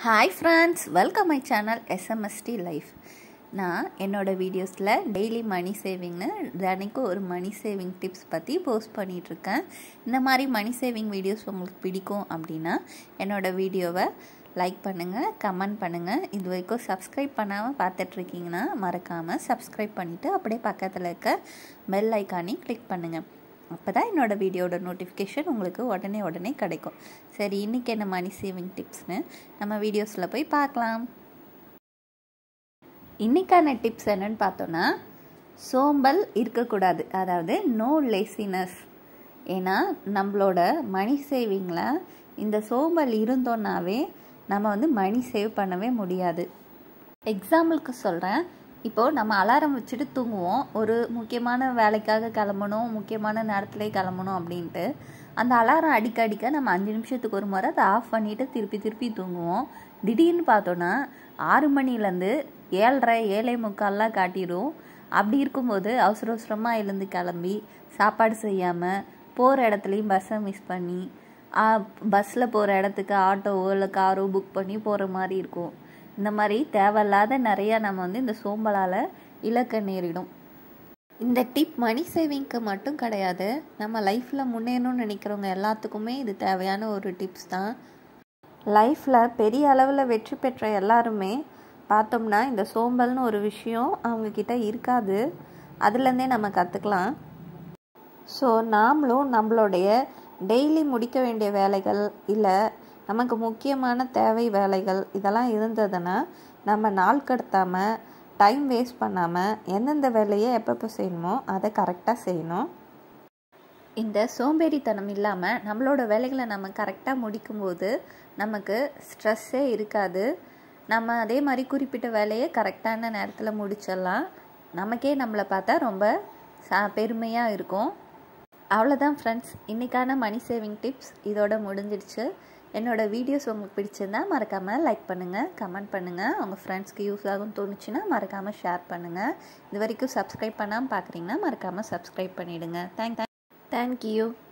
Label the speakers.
Speaker 1: hi friends welcome my channel S M S T life நான் என்னோடய வீடியோஸில் டெய்லி மணி சேவிங்னு தினைக்கும் ஒரு மணி சேவிங் டிப்ஸ் பற்றி போஸ்ட் பண்ணிகிட்ருக்கேன் இந்த மாதிரி மணி சேவிங் வீடியோஸ் உங்களுக்கு பிடிக்கும் அப்படின்னா என்னோடய வீடியோவை லைக் பண்ணுங்கள் கமெண்ட் பண்ணுங்கள் இது வரைக்கும் சப்ஸ்கிரைப் பண்ணாமல் பார்த்துட்ருக்கீங்கன்னா மறக்காமல் சப்ஸ்கிரைப் பண்ணிவிட்டு அப்படியே பக்கத்தில் இருக்க பெல் ஐக்கானே கிளிக் பண்ணுங்கள் அப்போ தான் என்னோடய வீடியோட நோட்டிஃபிகேஷன் உங்களுக்கு உடனே உடனே கிடைக்கும் சரி இன்றைக்கி என்ன மணி சேவிங் டிப்ஸ்னு நம்ம வீடியோஸில் போய் பார்க்கலாம் இன்றைக்கான டிப்ஸ் என்னன்னு பார்த்தோன்னா சோம்பல் இருக்கக்கூடாது அதாவது நோ லேசினஸ் ஏன்னா நம்மளோட மணி சேவிங்கில் இந்த சோம்பல் இருந்தோன்னாவே நம்ம வந்து மணி சேவ் பண்ணவே முடியாது எக்ஸாம்பிளுக்கு சொல்கிறேன் இப்போது நம்ம அலாரம் வச்சுட்டு தூங்குவோம் ஒரு முக்கியமான வேலைக்காக கிளம்பணும் முக்கியமான நேரத்துலேயே கிளம்பணும் அப்படின்ட்டு அந்த அலாரம் அடிக்க அடிக்க நம்ம அஞ்சு நிமிஷத்துக்கு ஒரு முறை அதை ஆஃப் பண்ணிவிட்டு திருப்பி திருப்பி தூங்குவோம் திடீர்னு பார்த்தோன்னா ஆறு மணிலேருந்து ஏழரை ஏழை முக்கால்லாம் காட்டிடும் அப்படி இருக்கும்போது அவசர அவசரமாக எழுந்து கிளம்பி சாப்பாடு செய்யாமல் போகிற இடத்துலையும் பஸ்ஸை மிஸ் பண்ணி பஸ்ஸில் போகிற இடத்துக்கு ஆட்டோவோ இல்லை காரோ புக் பண்ணி போகிற மாதிரி இருக்கும் இந்த மாதிரி தேவையில்லாத நிறையா நம்ம வந்து இந்த சோம்பலால் இழக்க நேரிடும் இந்த டிப் மணி சேவிங்க்கு மட்டும் கிடையாது நம்ம லைஃப்பில் முன்னேறணும்னு நினைக்கிறவங்க எல்லாத்துக்குமே இது தேவையான ஒரு டிப்ஸ் தான் லைஃப்பில் பெரிய அளவில் வெற்றி பெற்ற எல்லாருமே பார்த்தோம்னா இந்த சோம்பல்னு ஒரு விஷயம் அவங்கக்கிட்ட இருக்காது அதுலேருந்தே நம்ம கற்றுக்கலாம் ஸோ நாமளும் நம்மளுடைய டெய்லி முடிக்க வேண்டிய வேலைகள் இல்லை நமக்கு முக்கியமான தேவை வேலைகள் இதெல்லாம் இருந்ததுன்னா நம்ம நாள் கடத்தாமல் டைம் வேஸ்ட் பண்ணாமல் எந்தெந்த வேலையை எப்பப்போ செய்யணுமோ அதை கரெக்டாக செய்யணும் இந்த சோம்பேறித்தனம் இல்லாமல் நம்மளோட வேலைகளை நம்ம கரெக்டாக முடிக்கும்போது நமக்கு ஸ்ட்ரெஸ்ஸே இருக்காது நம்ம அதே மாதிரி குறிப்பிட்ட வேலையை கரெக்டான நேரத்தில் முடிச்சிடலாம் நமக்கே நம்மளை பார்த்தா ரொம்ப சா பெருமையாக இருக்கும் அவ்வளோதான் ஃப்ரெண்ட்ஸ் இன்றைக்கான மணி சேவிங் டிப்ஸ் இதோட முடிஞ்சிடுச்சு என்னோடய வீடியோஸ் உங்களுக்கு பிடிச்சிருந்தா மறக்காமல் லைக் பண்ணுங்கள் கமெண்ட் பண்ணுங்கள் உங்கள் ஃப்ரெண்ட்ஸ்க்கு யூஸ் ஆகும்னு தோணுச்சுன்னா மறக்காமல் ஷேர் பண்ணுங்கள் இது வரைக்கும் சப்ஸ்கிரைப் பண்ணாமல் பார்க்குறீங்கன்னா மறக்காமல் சப்ஸ்கிரைப் பண்ணிவிடுங்க தேங்க் தேங்க் தேங்க்யூ